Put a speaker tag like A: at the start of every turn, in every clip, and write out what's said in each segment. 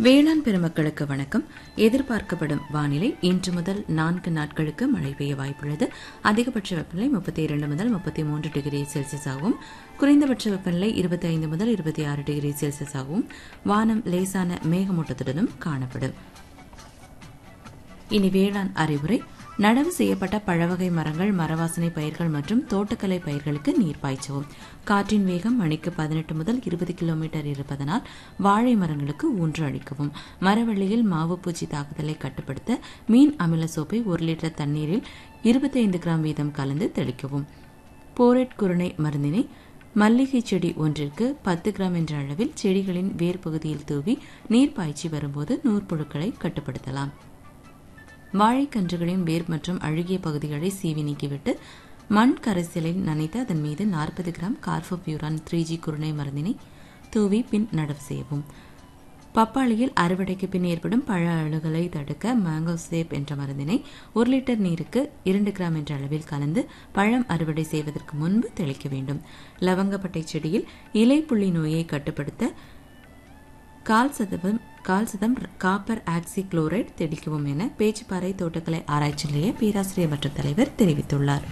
A: வேளாண் பெருமக்களுக்கு வணக்கம் எதிர்பார்க்கப்படும் வானிலை இன்று முதல் நான்கு நாட்களுக்கு மழை பெய்ய வாய்ப்புள்ளது அதிகபட்ச வெப்பநிலை முப்பத்தி இரண்டு முதல் முப்பத்தி மூன்று டிகிரி செல்சியஸ் ஆகவும் குறைந்தபட்ச வெப்பநிலை இருபத்தி ஐந்து முதல் இருபத்தி ஆறு டிகிரி செல்சியஸ் ஆகவும் வானம் லேசான மேகமூட்டத்துடனும் காணப்படும் இனி வேளாண் அறிவுரை நடவு செய்யப்பட்ட பழவகை மரங்கள் மரவாசனை பயிர்கள் மற்றும் தோட்டக்கலை பயிர்களுக்கு நீர் பாய்ச்சவும் காற்றின் வேகம் மணிக்கு பதினெட்டு முதல் இருபது கிலோமீட்டர் இருப்பதனால் வாழை மரங்களுக்கு ஊன்று அளிக்கவும் மரவள்ளியில் மாவு பூச்சி தாக்குதலை கட்டுப்படுத்த மீன் அமில சோப்பை ஒரு லிட்டர் தண்ணீரில் இருபத்தி ஐந்து கிராம் வீதம் கலந்து தெளிக்கவும் போரேட் குருணை மருந்தினை மல்லிகை செடி ஒன்றிற்கு பத்து கிராம் என்ற அளவில் செடிகளின் வேர் பகுதியில் தூவி நீர் பாய்ச்சி வரும்போது நூற்புழுக்களை கட்டுப்படுத்தலாம் வாழைக்கன்றுகளின் வேர் மற்றும் அழுகிய பகுதிகளை சீவி நீக்கிவிட்டு மண் கரைசலில் நனைத்து அதன் மீது நாற்பது கிராம் கார்போபியூரான் த்ரீ ஜி குருணை மருந்தினை தூவி பின் நடவு செய்யவும் பப்பாளியில் அறுவடைக்கு பின் ஏற்படும் பழ அழுகலை தடுக்க மேங்கோ சேப் என்ற மருந்தினை ஒரு லிட்டர் நீருக்கு இரண்டு கிராம் என்ற அளவில் கலந்து பழம் அறுவடை செய்வதற்கு முன்பு தெளிக்க வேண்டும் லவங்கப்பட்டை செடியில் இலை புள்ளி நோயை கட்டுப்படுத்த கால் சதவீதம் கால் சதம் காப்பர் ஆக்சி குளோரைட் தெளிக்கவும் என பேச்சுப்பாறை தோட்டக்கலை ஆராய்ச்சி நிலைய பேராசிரியர் மற்றும் தலைவர் தெரிவித்துள்ளார்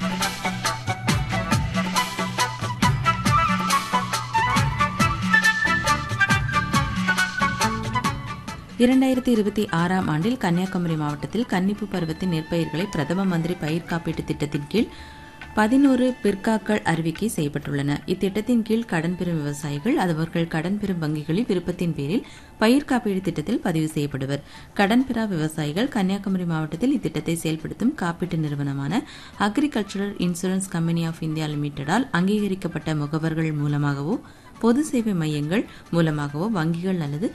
A: இரண்டாயிரத்தி இருபத்தி ஆறாம் ஆண்டில் கன்னியாகுமரி மாவட்டத்தில் கன்னிப்பு பருவத்தின் நெற்பயிர்களை பிரதம மந்திரி பயிர் காப்பீட்டு திட்டத்தின் கீழ் பதினோரு பிற்காக்கள் அறிவிக்கை செய்யப்பட்டுள்ளன இத்திட்டத்தின் கீழ் கடன் பெறும் விவசாயிகள் அவர்கள் கடன் பெறும் வங்கிகளில் விருப்பத்தின் பேரில் பயிர் காப்பீடு திட்டத்தில் பதிவு செய்யப்படுவர் கடன் பெறா விவசாயிகள் கன்னியாகுமரி மாவட்டத்தில் இத்திட்டத்தை செயல்படுத்தும் காப்பீட்டு நிறுவனமான agricultural insurance company of India லிமிடெடால் அங்கீகரிக்கப்பட்ட முகவர்கள் மூலமாகவோ பொது சேவை மையங்கள் மூலமாகவோ வங்கிகள் அல்லது